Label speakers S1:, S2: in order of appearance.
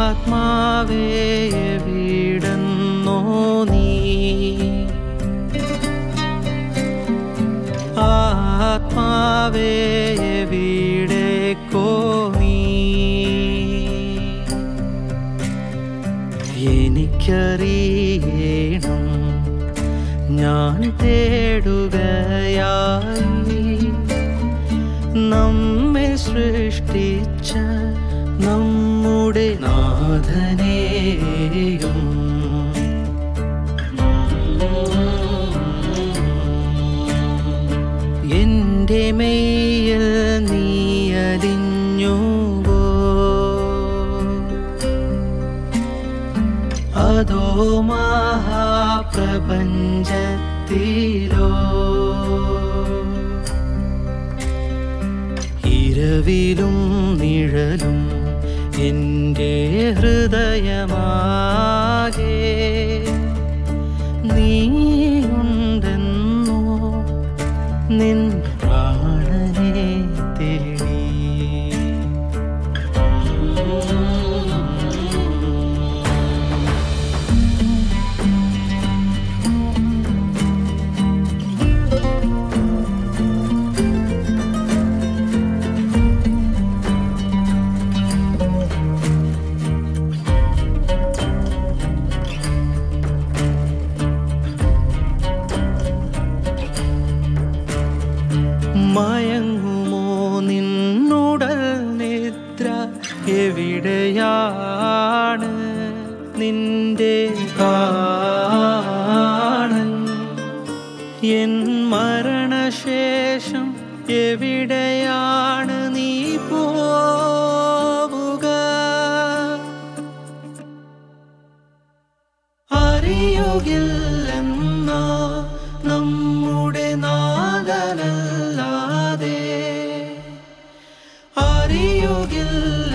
S1: ആത്മാവേ എവിടെന്നോ നീ ആത്മാവേ എവിടേക്കോ നീ എനിക്കറിയണം ഞാൻ തേടുകയായി നമ്മെ സൃഷ്ടിച്ച നമ്മുടെ നാഥനെയും എന്റെ മെയ്യിൽ നീയലിഞ്ഞുവോ അതോ മഹാപ്രപഞ്ചത്തിലോ ഇരവിലും നിഴലും എൻ്റെ ഹൃദയമാകെ നീയുണ്ടെന്നോ നിൻ പ്രാണനെ തേടി മയങ്ങുമോ നിന്നുടൽ നിദ്ര എവിടെയാണ് നിന്റെ കാണൻ എൻ മരണശേഷം എവിടെയാണ് നീ പോവുക അറിയുകില്ലെന്നോ നമ്മുടെ നാദനല്ലാതെ അറിയുകില്ല